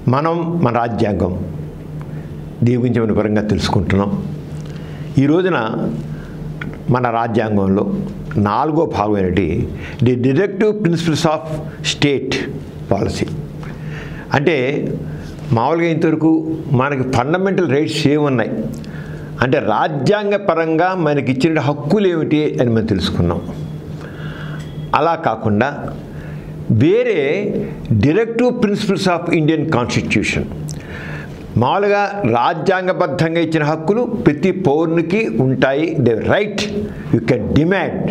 మనం మన రాజ్యాంగం దీని గురించి మనం వివరంగా తెలుసుకుంటున్నాం ఈ రోజున మన రాజ్యాంగంలో నాలుగో భాగం ఏంటి the directive principles of state policy అంటే మామూలుగా ఇంతవరకు మనకి ఫండమెంటల్ రైట్స్ ఏమున్నాయి అంటే రాజ్యాంగ పరంగా మనకి ఇచ్చిన హక్కులు ఏమిటి అని మనం తెలుసుకున్నాం అలా కాకుండా వేరే directive principles of Indian constitution మామూలుగా రాజ్యాంగబద్ధంగా ఇచ్చిన హక్కులు ప్రతి పౌరునికి ఉంటాయి the right you can demand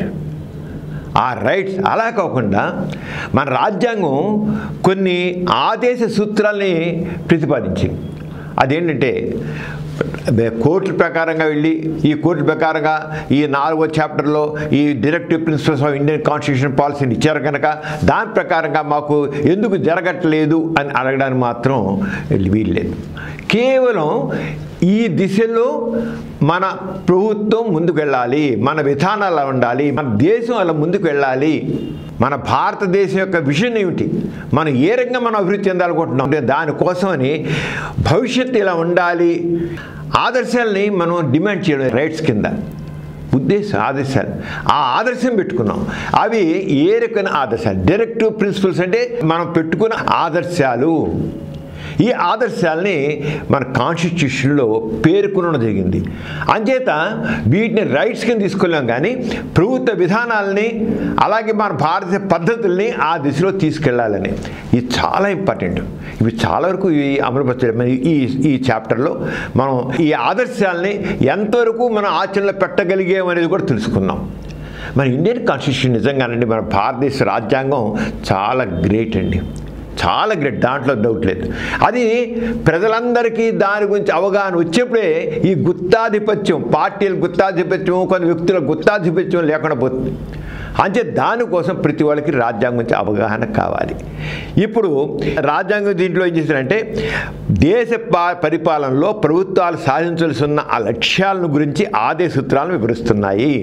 ఆ రైట్స్ అలా కాకుండా మన రాజ్యాంగం కొన్ని ఆదేశ సూత్రాల్ని ప్రతిపాదించింది అదేంటంటే కోర్టుల ప్రకారంగా వెళ్ళి ఈ కోర్టుల ప్రకారంగా ఈ నాలుగో చాప్టర్లో ఈ directive principles of Indian constitution పాలసీని ఇచ్చారు కనుక దాని ప్రకారంగా మాకు ఎందుకు జరగట్లేదు అని అడగడానికి మాత్రం వీల్లేదు కేవలం ఈ దిశలో మన ప్రభుత్వం ముందుకు వెళ్ళాలి మన విధానాలు అలా ఉండాలి మన దేశం అలా ముందుకు వెళ్ళాలి మన భారతదేశం యొక్క విజన్ ఏమిటి మనం ఏ రకంగా మనం అభివృద్ధి చెందాలనుకుంటున్నాం అంటే దానికోసమని భవిష్యత్తు ఇలా ఉండాలి ఆదర్శాలని మనం డిమాండ్ చేయడం రైట్స్ కింద ఉద్దేశం ఆదర్శాలు ఆ ఆదర్శం పెట్టుకున్నాం అవి ఏ రకమైన ఆదర్శాలు డైరెక్టివ్ ప్రిన్సిపల్స్ అంటే మనం పెట్టుకున్న ఆదర్శాలు ఈ ఆదర్శాలని మన కాన్స్టిట్యూషన్లో పేర్కొనడం జరిగింది అంచేత వీటిని రైట్స్ కింద తీసుకెళ్ళాం కానీ ప్రభుత్వ విధానాలని అలాగే మన భారతీయ పద్ధతుల్ని ఆ దిశలో తీసుకెళ్లాలని ఇది చాలా ఇంపార్టెంట్ ఇవి చాలా వరకు ఇవి అమలుపరచడం ఈ ఈ చాప్టర్లో మనం ఈ ఆదర్శాలని ఎంతవరకు మనం ఆచరణలో పెట్టగలిగాం అనేది కూడా తెలుసుకుందాం మన ఇండియన్ కాన్స్టిట్యూషన్ నిజంగానండి మన భారతదేశ రాజ్యాంగం చాలా గ్రేట్ అండి చాలా గ్రేట్ దాంట్లో డౌట్ లేదు అది ప్రజలందరికీ దాని గురించి అవగాహన వచ్చేప్పుడే ఈ గుత్తాధిపత్యం పార్టీల గుత్తాధిపత్యం కొన్ని వ్యక్తుల గుత్తాధిపత్యం లేకుండా పోతుంది అంతే దానికోసం ప్రతి వాళ్ళకి రాజ్యాంగం గురించి అవగాహన కావాలి ఇప్పుడు రాజ్యాంగం దీంట్లో ఏం చేశారంటే దేశ పా- పరిపాలనలో ప్రభుత్వాలు సాధించాల్సి ఉన్న ఆ లక్ష్యాలను గురించి ఆదేశ సూత్రాలను వివరిస్తున్నాయి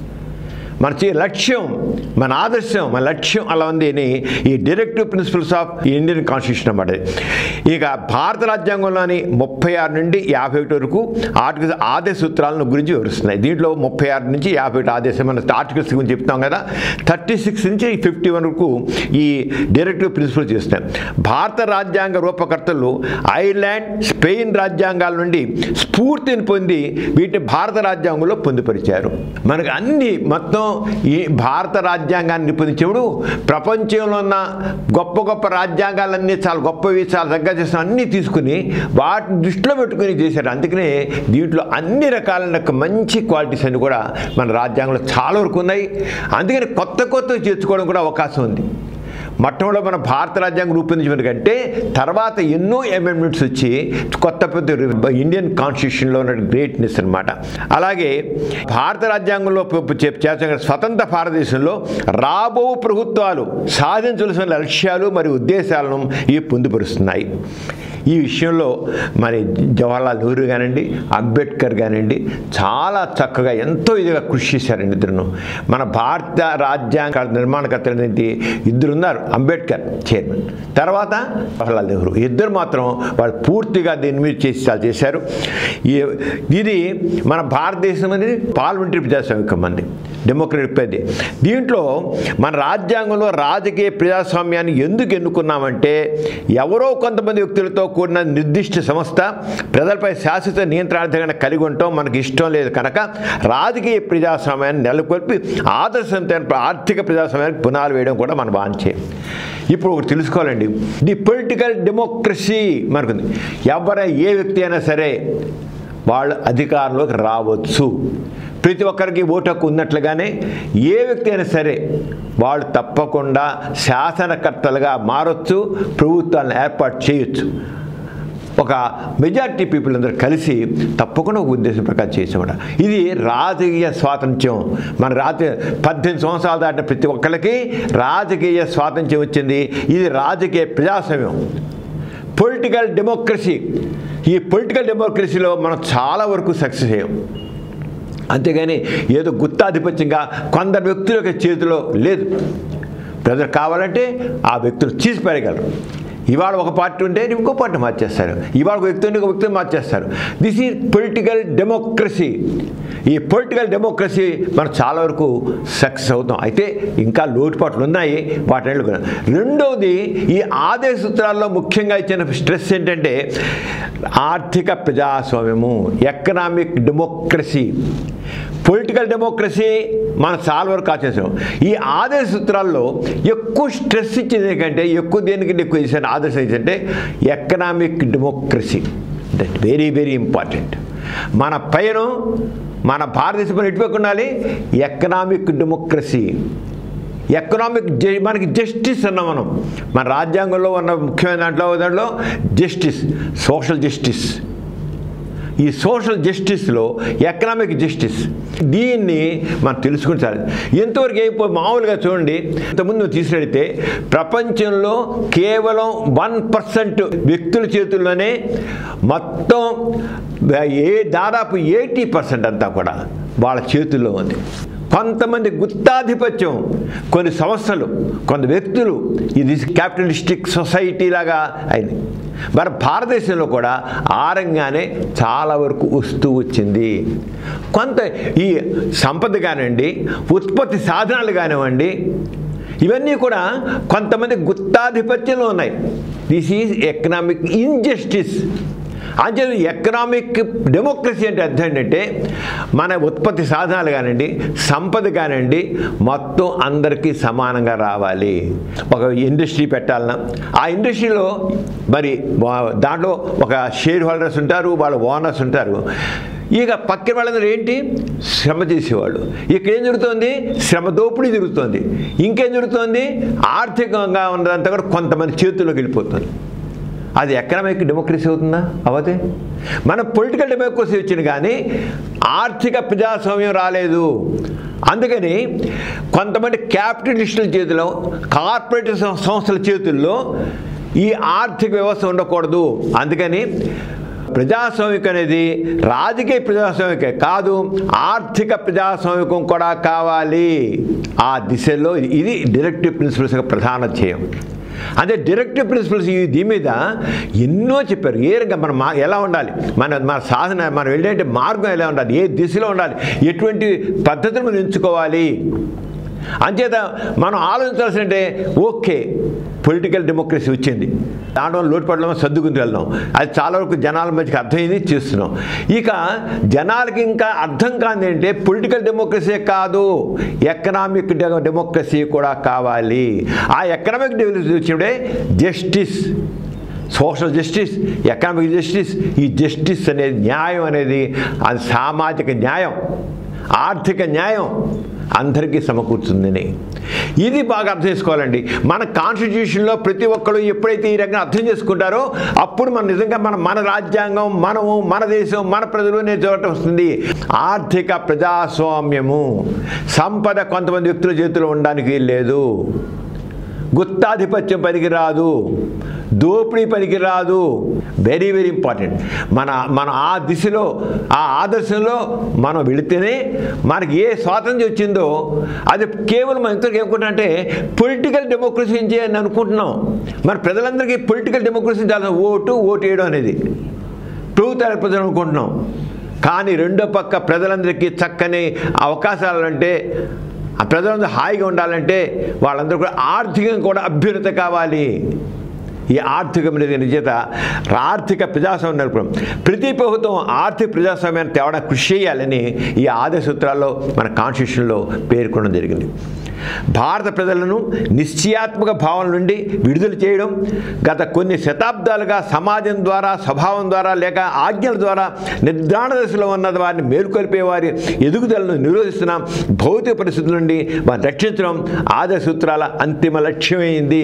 మన చే- లక్ష్యం మన ఆదర్శం మన లక్ష్యం అలా ఉంది అని ఈ directive principles of Indian constitution అన్నమాట ఇది. ఇక భారత రాజ్యాంగంలోని ముప్పై ఆరు నుండి యాభై ఒకటి వరకు ఆర్టికల్స్ ఆదేశ సూత్రాలను గురించి వివరిస్తున్నాయి దీంట్లో ముప్పై ఆరు నుంచి యాభై ఒకటి ఆదేశం మన ఆర్టికల్స్ గురించి చెప్తాం కదా థర్టీ సిక్స్ నుంచి ఫిఫ్టీ వన్ వరకు ఈ డైరెక్టివ్ ప్రిన్సిపల్స్ చేస్తున్నాయి భారత రాజ్యాంగ రూపకర్తలు ఐర్లాండ్ స్పెయిన్ రాజ్యాంగాల నుండి స్ఫూర్తిని పొంది వీటిని భారత రాజ్యాంగంలో పొందుపరిచారు మనకు అన్ని మొత్తం ఈ భారత రాజ్యాంగాన్ని నిపుణించేప్పుడు ప్రపంచంలో ఉన్న గొప్ప గొప్ప రాజ్యాంగాలన్నీ చాలా గొప్పవి చాలా దగ్గర చేసిన అన్నీ తీసుకుని వాటిని దృష్టిలో పెట్టుకుని చేశారు అందుకనే దీంట్లో అన్ని రకాలైన మంచి క్వాలిటీస్ అన్ని కూడా మన రాజ్యాంగంలో చాలా వరకు ఉన్నాయి అందుకని కొత్త కొత్తవి చేర్చుకోవడం కూడా అవకాశం ఉంది మొట్టమొదటి మన భారత రాజ్యాంగం రూపొందించిన కంటే తర్వాత ఎన్నో అమెండ్మెంట్స్ వచ్చి కొత్త పెద్ద ఇండియన్ కాన్స్టిట్యూషన్లో ఉన్న గ్రేట్నెస్ అన్నమాట అలాగే భారత రాజ్యాంగంలో ప- ప- చెప్- చేర్చిన స్వతంత్ర భారతదేశంలో రాబో ప్రభుత్వాలు సాధించవలసిన లక్ష్యాలు మరియు ఉద్దేశాలను ఇవి పొందుపరుస్తున్నాయి ఈ విషయంలో మరి జవహర్లాల్ నెహ్రూ కానివ్వండి అంబేద్కర్ కానివ్వండి చాలా చక్కగా ఎంతో ఇదిగా కృషి చేశారండి ఇద్దరును మన భారత రాజ్యాంగ నిర్మాణకర్తలు ఏంటి ఇద్దరు ఉన్నారు అంబేద్కర్ చైర్మన్ తర్వాత జవహర్లాల్ నెహ్రూ ఇద్దరు మాత్రం వాళ్ళు పూర్తిగా దీని మీద చేసి చాలా చేశారు ఈ- ఇది మన భారతదేశం అనేది పార్లమెంటరీ ప్రజాస్వామికం మంది డెమోక్రటిక్ ప్రతి దీంట్లో మన రాజ్యాంగంలో రాజకీయ ప్రజాస్వామ్యాన్ని ఎందుకు ఎన్నుకున్నామంటే ఎవరో కొంతమంది వ్యక్తులతో కూడిన నిర్దిష్ట సంస్థ ప్రజలపై శాశ్వత నియంత్రణ కలిగి ఉండటం మనకి ఇష్టం లేదు కనుక రాజకీయ ప్రజాస్వామ్యాన్ని నెలకొల్పి ఆదర్శవంతమైన ఆర్థిక ప్రజాస్వామ్యానికి పునాలు వేయడం కూడా మన వాంచే ఇప్పుడు ఒకటి తెలుసుకోవాలండి ది పొలిటికల్ డెమోక్రసీ మనకుంది ఎవరైనా ఏ వ్యక్తి అయినా సరే వాళ్ళు అధికారంలోకి రావచ్చు ప్రతి ఒక్కరికి ఓటు హక్కు ఉన్నట్లుగానే ఏ వ్యక్తి అయినా సరే వాళ్ళు తప్పకుండా శాసనకర్తలుగా మారొచ్చు ప్రభుత్వాలను ఏర్పాటు చేయొచ్చు ఒక మెజారిటీ పీపుల్ అందరూ కలిసి తప్పకుండా ఒక ఉద్దేశం ప్రకారం చేసేవాడు ఇది రాజకీయ స్వాతంత్ర్యం మన రాజ పద్దెనిమిది సంవత్సరాలు దాటిన ప్రతి ఒక్కరికి రాజకీయ స్వాతంత్ర్యం వచ్చింది ఇది రాజకీయ ప్రజాస్వామ్యం పొలిటికల్ డెమోక్రసీ ఈ పొలిటికల్ డెమోక్రసీలో మనం చాలా వరకు సక్సెస్ అయ్యాం అంతేగాని ఏదో గుత్తాధిపత్యంగా కొందరు వ్యక్తుల యొక్క చేతిలో లేదు ప్రజలు కావాలంటే ఆ వ్యక్తులు తీసి పెరగలరు ఇవాళ ఒక పార్టీ ఉంటే ఇంకో పార్టీ మార్చేస్తారు ఇవాళ ఒక వ్యక్తి ఉంటే ఒక వ్యక్తిని మార్చేస్తారు దిస్ ఈజ్ పొలిటికల్ డెమోక్రసీ ఈ పొలిటికల్ డెమోక్రసీ మనం చాలా వరకు సక్సెస్ అవుతాం అయితే ఇంకా లోటుపాట్లు ఉన్నాయి వాటిని ఎదుర్కొన్నాం. రెండవది ఈ ఆదేశ సూత్రాల్లో ముఖ్యంగా ఇచ్చిన స్ట్రెస్ ఏంటంటే ఆర్థిక ప్రజాస్వామ్యము ఎకనామిక్ డెమోక్రసీ పొలిటికల్ డెమోక్రసీ మనం చాలా వరకు ఆచరిస్తాం ఈ ఆదేశ సూత్రాల్లో ఎక్కువ స్ట్రెస్ ఇచ్చేది ఏంటంటే ఎక్కువ దేనికి ఎక్కువ చేసిన ఆదేశం ఏంటంటే economic democracy that very very important మన పైన మన భారతదేశంలో ఎటువైపు ఉండాలి ఎకనామిక్ డెమోక్రసీ ఎకనామిక్ జ మనకి జస్టిస్ అన్నాం మనం మన రాజ్యాంగంలో ఉన్న ముఖ్యమైన దాంట్లో దాంట్లో జస్టిస్ సోషల్ జస్టిస్ ఈ సోషల్ జస్టిస్లో ఎకనామిక్ జస్టిస్ దీన్ని మనం తెలుసుకుంటారు ఎంతవరకు అయిపో మామూలుగా చూడండి ఇంతకుముందు తీసుకెడితే ప్రపంచంలో కేవలం వన్ పర్సెంట్ వ్యక్తుల చేతుల్లోనే మొత్తం ఏ దాదాపు ఎయిటీ పర్సెంట్ అంతా కూడా వాళ్ళ చేతుల్లో ఉంది కొంతమంది గుత్తాధిపత్యం కొన్ని సంస్థలు కొంత వ్యక్తులు ఇది క్యాపిటలిస్టిక్ సొసైటీ లాగా అయింది మరి భారతదేశంలో కూడా ఆ రంగానే చాలా వరకు వస్తూ వచ్చింది కొంత ఈ సంపద కానివ్వండి ఉత్పత్తి సాధనాలు కానివ్వండి ఇవన్నీ కూడా కొంతమంది గుత్తాధిపత్యంలో ఉన్నాయి దిస్ ఈజ్ ఎకనామిక్ ఇన్జస్టిస్ అంటే ఎకనామిక్ డెమోక్రసీ అంటే అర్థం ఏంటంటే మన ఉత్పత్తి సాధనాలు కానివ్వండి సంపద కానివ్వండి మొత్తం అందరికీ సమానంగా రావాలి ఒక ఇండస్ట్రీ పెట్టాలన్నా ఆ ఇండస్ట్రీలో మరి వా- దాంట్లో ఒక షేర్ హోల్డర్స్ ఉంటారు వాళ్ళ ఓనర్స్ ఉంటారు ఇక పక్కన వాళ్ళందరూ ఏంటి శ్రమ చేసేవాళ్ళు ఇక్కడ ఏం జరుగుతుంది శ్రమ దోపిడీ జరుగుతుంది ఇంకేం జరుగుతుంది ఆర్థికంగా ఉన్నదంతా కూడా కొంతమంది చేతుల్లోకి వెళ్ళిపోతుంది అది ఎకనామిక్ డెమోక్రసీ అవుతుందా అవదే మన పొలిటికల్ డెమోక్రసీ వచ్చింది కానీ ఆర్థిక ప్రజాస్వామ్యం రాలేదు అందుకని కొంతమంది క్యాపిటలిస్టుల చేతిలో కార్పొరేట్ సం- సంస్థల చేతుల్లో ఈ ఆర్థిక వ్యవస్థ ఉండకూడదు అందుకని ప్రజాస్వామికం అనేది రాజకీయ ప్రజాస్వామికే కాదు ఆర్థిక ప్రజాస్వామికం కూడా కావాలి ఆ దిశలో ఇది- ఇది డైరెక్టివ్ ప్రిన్సిపల్స్ యొక్క ప్రధాన ధ్యేయం అదే డైరెక్టివ్ ప్రిన్సిపల్స్ ఈ దీని మీద ఎన్నో చెప్పారు ఏ రకంగా మనం మా ఎలా ఉండాలి మన మన సాధన మనం వెళ్ళే మార్గం ఎలా ఉండాలి ఏ దిశలో ఉండాలి ఎటువంటి పద్ధతులు మనం ఎంచుకోవాలి అంచేత మనం ఆలోచించాల్సిందంటే ఓకే పొలిటికల్ డెమోక్రసీ వచ్చింది దాంట్లో లోటుపడడం సర్దుకుని వెళ్దాం అది చాలా వరకు జనాల మధ్యకి అర్థమైంది చేస్తున్నాం ఇక జనాలకి ఇంకా అర్థం కాదు ఏంటంటే పొలిటికల్ డెమోక్రసీ కాదు ఎకనామిక్ డె- డెమోక్రసీ కూడా కావాలి ఆ ఎకనామిక్ డెమోక్రసీ వచ్చినప్పుడే justice social justice economic justice ఈ జస్టిస్ అనేది న్యాయం అనేది అది సామాజిక న్యాయం ఆర్థిక న్యాయం అందరికీ సమకూర్చుందని ఇది బాగా అర్థం చేసుకోవాలండి మన కాన్స్టిట్యూషన్లో ప్రతి ఒక్కరు ఎప్పుడైతే ఈ రకంగా అర్థం చేసుకుంటారో అప్పుడు మన నిజంగా మన మన రాజ్యాంగం మనము మన దేశం మన ప్రజలు అనే చోట వస్తుంది ఆర్థిక ప్రజాస్వామ్యము సంపద కొంతమంది వ్యక్తుల చేతిలో ఉండడానికి లేదు గుత్తాధిపత్యం పనికిరాదు దోపిడీ పనికిరాదు వెరీ వెరీ ఇంపార్టెంట్ మన మన ఆ దిశలో ఆ ఆదర్శంలో మనం వెళితేనే మనకి ఏ స్వాతంత్ర్యం వచ్చిందో అది కేవలం మనం ఇంతవరకు ఏమనుకుంటున్నాం అంటే పొలిటికల్ డెమోక్రసీ అని అనుకుంటున్నాం మరి ప్రజలందరికీ పొలిటికల్ డెమోక్రసీ చాలా ఓటు ఓటు వేయడం అనేది ప్రభుత్వ ప్రజలు అనుకుంటున్నాం కానీ రెండో పక్క ప్రజలందరికీ చక్కని అవకాశాలు అంటే ఆ ప్రజలందరూ హాయిగా ఉండాలంటే వాళ్ళందరూ కూడా ఆర్థికంగా కూడా అభ్యున్నత కావాలి ఈ ఆర్థిక నిజత ఆర్థిక ప్రజాస్వామ్యం నడపడం ప్రతి ప్రభుత్వం ఆర్థిక ప్రజాస్వామ్యాన్ని తేవడం కృషి చేయాలని ఈ ఆదేశ సూత్రాల్లో మన కాన్స్టిట్యూషన్లో పేర్కొనడం జరిగింది భారత ప్రజలను నిశ్చయాత్మక భావన నుండి విడుదల చేయడం గత కొన్ని శతాబ్దాలుగా సమాజం ద్వారా స్వభావం ద్వారా లేక ఆజ్ఞల ద్వారా నిర్ధారణ దశలో ఉన్న వారిని మేలుకొల్పే వారి ఎదుగుదలను నిరోధిస్తున్న భౌతిక పరిస్థితుల నుండి వారిని రక్షించడం ఆదర్శ సూత్రాల అంతిమ లక్ష్యమైంది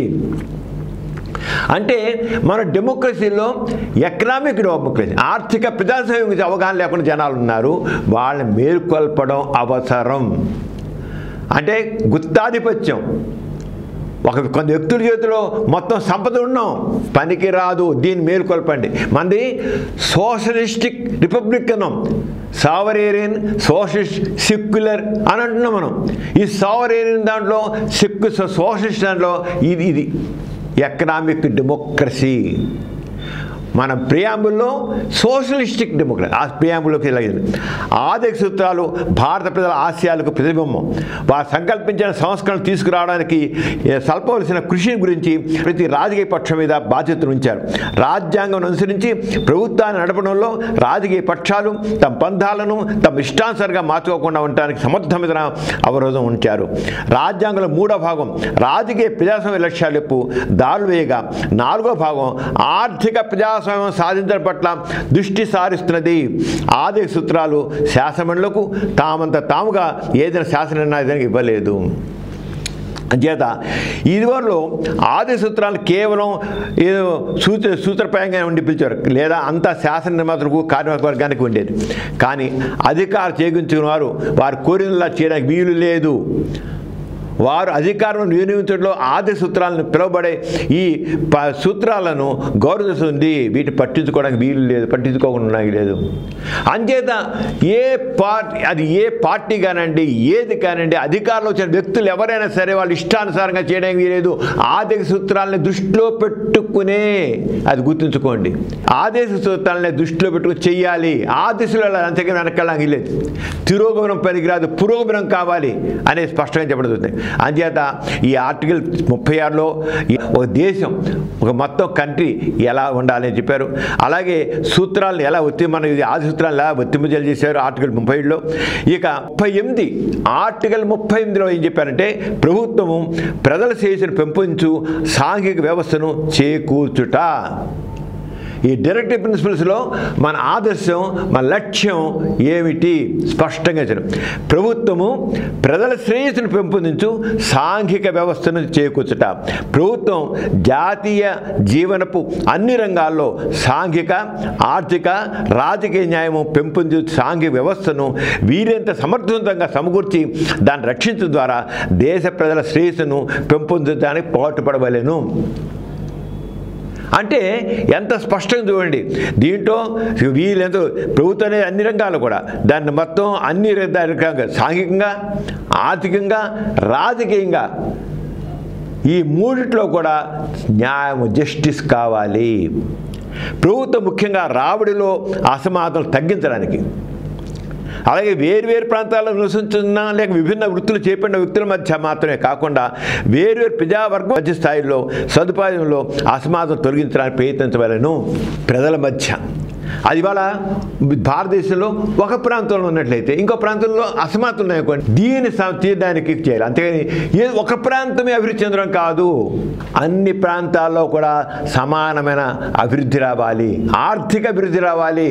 అంటే మన డెమోక్రసీలో ఎకనామిక్ డెమోక్రసీ ఆర్థిక ప్రజాస్వామ్యం గురించి అవగాహన లేకుండా జనాలు ఉన్నారు వాళ్ళని మేల్కొల్పడం అవసరం అంటే గుత్తాధిపత్యం ఒక కొంత వ్యక్తుల చేతిలో మొత్తం సంపద ఉన్నాం పనికి రాదు దీన్ని మేలుకొల్పండి మంది సోషలిస్టిక్ రిపబ్లిక్ అన్నాం సావరేరియన్ సోషలిస్ట్ సెక్యులర్ అని అంటున్నాం మనం ఈ సావరేరియన్ దాంట్లో సెక్యు సోషలిస్ట్ దాంట్లో ఇది ఇది ఎకనామిక్ డెమోక్రసీ మన ప్రియాంబుల్లో సోషలిస్టిక్ డెమోక్రసీ ఆ ప్రియాంబుల్లోకి వెళ్ళింది ఆర్థిక సూత్రాలు భారత ప్రజల ఆశయాలకు ప్రతిబింబం వారు సంకల్పించిన సంస్కరణలు తీసుకురావడానికి ఏ, సల్పవలసిన కృషి గురించి ప్రతి రాజకీయ పక్షం మీద బాధ్యతను ఉంచారు రాజ్యాంగం అనుసరించి ప్రభుత్వాన్ని నడపడంలో రాజకీయ పక్షాలు తమ పంథాలను తమ ఇష్టానుసారంగా మార్చుకోకుండా ఉండటానికి సమర్థమైన అవరోధం ఉంచారు రాజ్యాంగంలో మూడో భాగం రాజకీయ ప్రజాస్వామ్య లక్ష్యాలు చెప్పు దారులు వేయగా నాలుగో భాగం ఆర్థిక ప్రజాస్వామ్యం సాధించడం పట్ల దృష్టి సారిస్తున్నది ఆర్థిక సూత్రాలు శాసనమండలకు తామంత తాముగా ఏదైనా శాసన నిర్ణయానికి ఇవ్వలేదు అంచేత ఇదివరలో ఆది సూత్రాలు కేవలం ఏదో సూత్ర సూత్రప్రాయంగా ఉండి పిలిచారు లేదా అంతా శాసన నిర్మాతలకు కార్మిక వర్గానికి ఉండేది కానీ అధికారం చేకూర్చుకున్న వారు వారు కోరినలా చేయడానికి వీలు లేదు వారు అధికారం వినియోగించడంలో ఆది సూత్రాలను పిలువబడే ఈ ప సూత్రాలను గౌరవిస్తుంది వీటిని పట్టించుకోవడానికి వీలు లేదు పట్టించుకోకుండా ఉండడానికి లేదు అంచేత ఏ పార్టీ అది ఏ పార్టీ కానండి ఏది కానండి అధికారంలో వచ్చిన వ్యక్తులు ఎవరైనా సరే వాళ్ళు ఇష్టానుసారంగా చేయడానికి వీలేదు ఆర్థిక సూత్రాలని దృష్టిలో పెట్టుకునే అది గుర్తుంచుకోండి ఆదేశ సూత్రాలని దృష్టిలో పెట్టుకుని చెయ్యాలి ఆ దిశలో అంతగా వెనకాలకి లేదు తిరోగమనం పనికిరాదు పురోగమనం కావాలి అనేది స్పష్టంగా చెప్పబడుతుంది అంచేత ఈ ఆర్టికల్ ముప్పై ఆరులో ఈ ఒక దేశం ఒక మొత్తం కంట్రీ ఎలా ఉండాలని చెప్పారు అలాగే సూత్రాలను ఎలా ఒత్తి మన ఇది ఆది సూత్రాలు ఎలా ఒత్తింపజలు చేశారు ఆర్టికల్ ముప్పై ఏడులో ఇక ముప్పై ఎనిమిది ఆర్టికల్ ముప్పై ఎనిమిదిలో ఏం చెప్పారంటే ప్రభుత్వము ప్రజల శేషను పెంపొంచు సాంఘిక వ్యవస్థను చేకూర్చుట ఈ డైరెక్టివ్ ప్రిన్సిపల్స్లో మన ఆదర్శం మన లక్ష్యం ఏమిటి స్పష్టంగా ఇచ్చారు ప్రభుత్వము ప్రజల శ్రేయస్సును పెంపొందించు సాంఘిక వ్యవస్థను చేకూర్చుట ప్రభుత్వం జాతీయ జీవనపు అన్ని రంగాల్లో సాంఘిక ఆర్థిక రాజకీయ న్యాయము పెంపొందించు సాంఘిక వ్యవస్థను వీరెంత సమర్థవంతంగా సమకూర్చి దాన్ని రక్షించడం ద్వారా దేశ ప్రజల శ్రేయస్సును పెంపొందించడానికి పాటుపడవలెను అంటే ఎంత స్పష్టంగా చూడండి దీంట్లో వీళ్ళెంతో ప్రభుత్వం అనేది అన్ని రంగాలు కూడా దాన్ని మొత్తం అన్ని రకాలుగా సాంఘికంగా ఆర్థికంగా రాజకీయంగా ఈ మూడిట్లో కూడా న్యాయం జస్టిస్ కావాలి ప్రభుత్వం ముఖ్యంగా రాబడిలో అసమానతలు తగ్గించడానికి అలాగే వేరు వేరు ప్రాంతాల్లో నివసించున్న లేక విభిన్న వృత్తులు చేపట్టిన వ్యక్తుల మధ్య మాత్రమే కాకుండా వేరువేరు ప్రజావర్గం మధ్య స్థాయిలో సదుపాయంలో అసమానతను తొలగించడానికి ప్రయత్నించవలను ప్రజల మధ్య అది ఇవాళ భారతదేశంలో ఒక ప్రాంతంలో ఉన్నట్లయితే ఇంకో ప్రాంతంలో అసమానతలు ఉన్నాయనుకోండి దీన్ని స- తీయడానికి చేయాలి అంతేగాని ఏ ఒక ప్రాంతమే అభివృద్ధి చెందడం కాదు అన్ని ప్రాంతాల్లో కూడా సమానమైన అభివృద్ధి రావాలి ఆర్థిక అభివృద్ధి రావాలి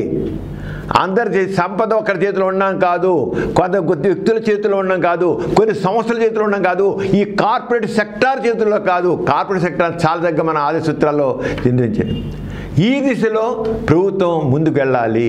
అందరి చే- సంపద ఒకరి చేతిలో ఉన్నాం కాదు కొంత కొద్ది వ్యక్తుల చేతిలో ఉన్నాం కాదు కొన్ని సంస్థల చేతిలో ఉన్నాం కాదు ఈ కార్పొరేట్ సెక్టార్ చేతుల్లో కాదు కార్పొరేట్ సెక్టార్ చాలా దగ్గర మన ఆదాయ సూత్రాల్లో చెందించింది ఈ దిశలో ప్రభుత్వం ముందుకు వెళ్ళాలి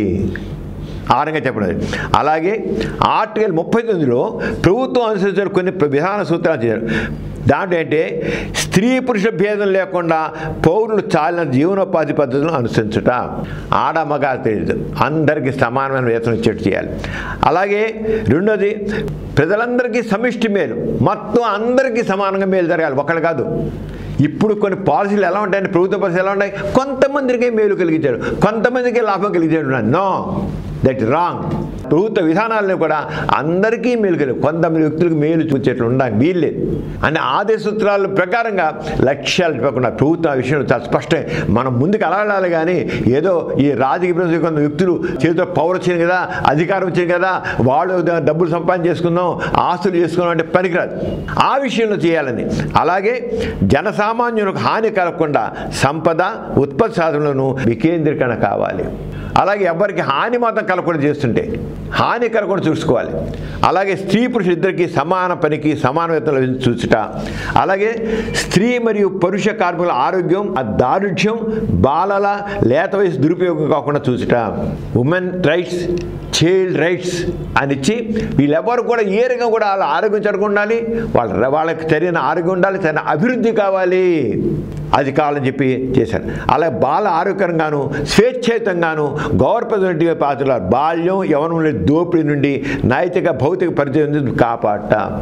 ఆరంగా చెప్పడం అలాగే ఆర్టికల్ ముప్పై తొమ్మిదిలో ప్రభుత్వం అనుసరించిన కొన్ని విధాన సూత్రాలు చేశారు దాంట్లో ఏంటంటే స్త్రీ పురుష భేదం లేకుండా పౌరులు చాలిన జీవనోపాధి పద్ధతులను అనుసరించుట ఆడ మగ తెలియదు అందరికీ సమానమైన వేతనం ఇచ్చేట్టు చేయాలి అలాగే రెండోది ప్రజలందరికీ సమిష్టి మేలు మొత్తం అందరికీ సమానంగా మేలు జరగాలి ఒకళ్ళు కాదు ఇప్పుడు కొన్ని పాలసీలు ఎలా ఉంటాయంటే ప్రభుత్వ పాలసీలు ఎలా ఉంటాయి కొంతమందికి మేలు కలిగించారు కొంతమందికి లాభం కలిగించాడు నో దట్ రాంగ్ ప్రభుత్వ విధానాలను కూడా అందరికీ మేలు కలిగి కొంతమంది వ్యక్తులకు మేలు చూచేట్లు ఉండాలి వీల్లేదు అని ఆదేశ సూత్రాల ప్రకారంగా లక్ష్యాలు చెప్పకుండా ప్రభుత్వం ఆ విషయంలో చాలా స్పష్టం మనం ముందుకు అలా వెళ్ళాలి కానీ ఏదో ఈ రాజకీయ ప్రజలు కొంత వ్యక్తులు చేతిలో పవర్ వచ్చింది కదా అధికారం వచ్చింది కదా వాళ్ళు ద- డబ్బులు సంపాదన చేసుకుందాం ఆస్తులు చేసుకుందాం అంటే పనికిరాదు ఆ విషయంలో చేయాలని అలాగే జనసామాన్యులకు హాని కలగకుండా సంపద ఉత్పత్తి సాధనలను వికేంద్రీకరణ కావాలి అలాగే ఎవరికి హాని మాత్రం కలగకుండా చేస్తుంటే హాని కలగకుండా చూసుకోవాలి అలాగే స్త్రీ పురుషులు ఇద్దరికి సమాన పనికి సమాన వేతనం లభించి చూచుట అలాగే స్త్రీ మరియు పురుష కార్మికుల ఆరోగ్యం ఆ దారుఢ్యం బాలల లేత వయసు దురుపయోగం కాకుండా చూచుట ఉమెన్ రైట్స్ చైల్డ్ రైట్స్ అని ఇచ్చి వీళ్ళెవరు కూడా ఏ రకంగా కూడా వాళ్ళ ఆరోగ్యం చెడకుండా ఉండాలి వాళ్ళ వాళ్ళకి సరైన ఆరోగ్యం ఉండాలి సరైన అభివృద్ధి కావాలి అది కావాలని చెప్పి చేశారు అలా బాల ఆరోగ్యంగాను స్వేచ్ఛయుతంగాను గౌరవప్రదమైన పాత్రలు బాల్యం యవనం దోపిడీ నుండి నైతిక భౌతిక పరిచయం నుండి కాపాడట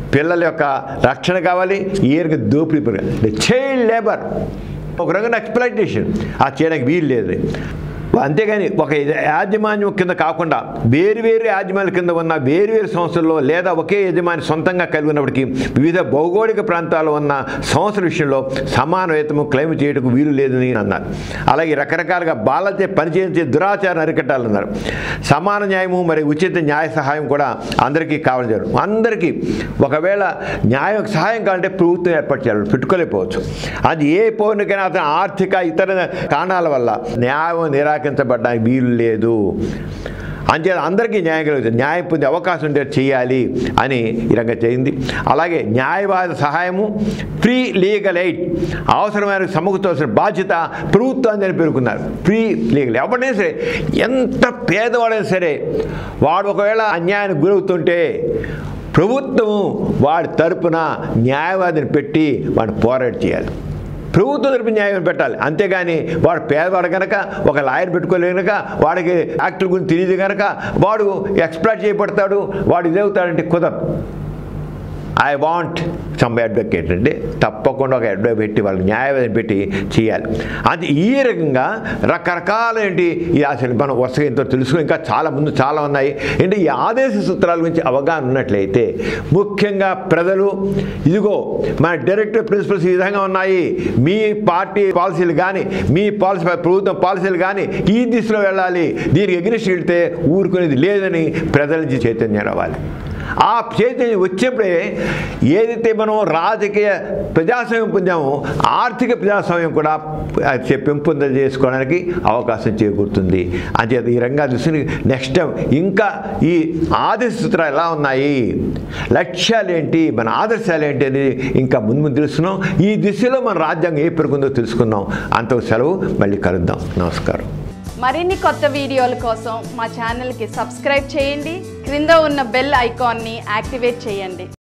పిల్లల యొక్క రక్షణ కావాలి ఈయనకి దోపిడీ పెరగాలి చైల్డ్ లేబర్ ఒక రకంగా ఎక్స్ప్లైటేషన్ ఆ చేయడానికి వీలు లేదు అంతేగాని ఒక యాజమాన్యం కింద కాకుండా వేరు వేరు యాజమాన్యాల కింద ఉన్న వేరు వేరు సంస్థల్లో లేదా ఒకే యజమాని సొంతంగా కలిగి ఉన్నప్పటికీ వివిధ భౌగోళిక ప్రాంతాల్లో ఉన్న సంస్థల విషయంలో సమాన వేతము క్లెయిమ్ చేయడానికి వీలు లేదని అన్నారు అలాగే రకరకాలుగా బాలచే పనిచేయించే దురాచారం అరికట్టాలన్నారు సమాన న్యాయము మరి ఉచిత న్యాయ సహాయం కూడా అందరికీ కావాలి జరుగుతుంది అందరికీ ఒకవేళ న్యాయం సహాయం కావాలంటే ప్రభుత్వం ఏర్పాటు చేయాలి పెట్టుకోలేకపోవచ్చు అది ఏ పౌరునికైనా అతని ఆర్థిక ఇతర కారణాల వల్ల న్యాయం నిరాకరించబడడానికి వీలు లేదు అంతే అందరికీ న్యాయం కలుగుతుంది న్యాయం పొందే అవకాశం ఉంటే చేయాలి అని ఈ రంగా చేయింది అలాగే న్యాయవాద సహాయము ఫ్రీ లీగల్ ఎయిడ్ అవసరమైన సమకూర్చవలసిన బాధ్యత ప్రభుత్వాన్ని అని పేర్కొన్నారు ఫ్రీ లీగల్ ఎవరైనా సరే ఎంత పేదవాడైనా సరే వాడు ఒకవేళ అన్యాయానికి గురవుతుంటే ప్రభుత్వం వాడి తరపున న్యాయవాదిని పెట్టి వాడిని పోరాట చేయాలి ప్రభుత్వం తరపు న్యాయం పెట్టాలి అంతేగాని వాడు పేదవాడు కనుక ఒక లాయర్ పెట్టుకోలేరు కనుక వాడికి యాక్టర్ గురించి తెలియదు కనుక వాడు ఎక్స్ప్లాయిట్ చేయబడతాడు వాడు ఇదవుతాడంటే కుదరదు ఐ వాంట్ సమ్ అడ్వకేట్ అంటే తప్పకుండా ఒక అడ్వకేట్ పెట్టి వాళ్ళకి న్యాయవాదిని పెట్టి చేయాలి అది ఈ రకంగా రకరకాల ఏంటి ఈ అసలు మనం వరుసగా ఎంతో తెలుసుకుని ఇంకా చాలా ముందు చాలా ఉన్నాయి ఏంటి ఈ ఆదేశ సూత్రాల గురించి అవగాహన ఉన్నట్లయితే ముఖ్యంగా ప్రజలు ఇదిగో మన డైరెక్టర్ ప్రిన్సిపల్స్ ఈ విధంగా ఉన్నాయి మీ పార్టీ పాలసీలు కానీ మీ పాలసీ ప్రభుత్వం పాలసీలు కానీ ఈ దిశలో వెళ్ళాలి దీనికి ఎగ్నిస్ట్ వెళ్తే ఊరుకునేది లేదని ప్రజల నుంచి చైతన్యం రావాలి ఆ చైతన్యం వచ్చినప్పుడే ఏదైతే మనం రాజకీయ ప్రజాస్వామ్యం పొందామో ఆర్థిక ప్రజాస్వామ్యం కూడా అది పెంపొంద చేసుకోవడానికి అవకాశం చేకూరుతుంది అంచేత ఈ రంగా దృష్టిని నెక్స్ట్ టైం ఇంకా ఈ ఆదర్శ సూత్రాలు ఎలా ఉన్నాయి లక్ష్యాలు ఏంటి మన ఆదర్శాలు ఏంటి అనేది ఇంకా ముందు ముందు తెలుసుకున్నాం ఈ దిశలో మన రాజ్యాంగం ఏ పెరుగుందో తెలుసుకుందాం అంత సెలవు మళ్ళీ కలుద్దాం నమస్కారం మరిన్ని కొత్త వీడియోల కోసం మా ఛానల్కి సబ్స్క్రైబ్ చేయండి క్రింద ఉన్న బెల్ ఐకాన్ని యాక్టివేట్ చేయండి